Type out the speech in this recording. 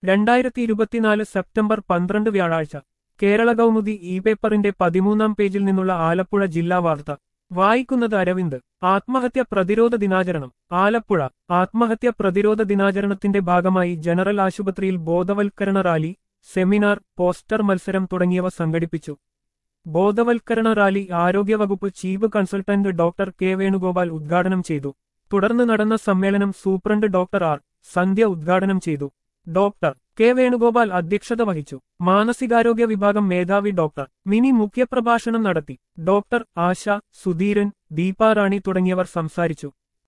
രണ്ടായിരത്തി ഇരുപത്തിനാല് സെപ്റ്റംബർ പന്ത്രണ്ട് വ്യാഴാഴ്ച കേരള കൗമുദി ഇ പേപ്പറിന്റെ പതിമൂന്നാം പേജിൽ നിന്നുള്ള ആലപ്പുഴ ജില്ലാ വാർത്ത വായിക്കുന്നത് അരവിന്ദ് ആത്മഹത്യ പ്രതിരോധ ദിനാചരണം ആലപ്പുഴ ആത്മഹത്യ പ്രതിരോധ ദിനാചരണത്തിന്റെ ഭാഗമായി ജനറൽ ആശുപത്രിയിൽ ബോധവൽക്കരണ റാലി സെമിനാർ പോസ്റ്റർ മത്സരം തുടങ്ങിയവ സംഘടിപ്പിച്ചു ബോധവൽക്കരണ റാലി ആരോഗ്യവകുപ്പ് chief consultant doctor K Venugopal ഉദ്ഘാടനം ചെയ്തു തുടർന്ന് നടന്ന സമ്മേളനം സൂപ്രണ്ട് ഡോക്ടർ ആർ സന്ധ്യ ഉദ്ഘാടനം ചെയ്തു ഡോക്ടർ കെ വേണുഗോപാൽ അധ്യക്ഷത വഹിച്ചു മാനസികാരോഗ്യ വിഭാഗം മേധാവി ഡോക്ടർ മിനി മുഖ്യപ്രഭാഷണം നടത്തി ഡോക്ടർ ആശ സുധീരൻ ദീപാറാണി തുടങ്ങിയവർ സംസാരിച്ചു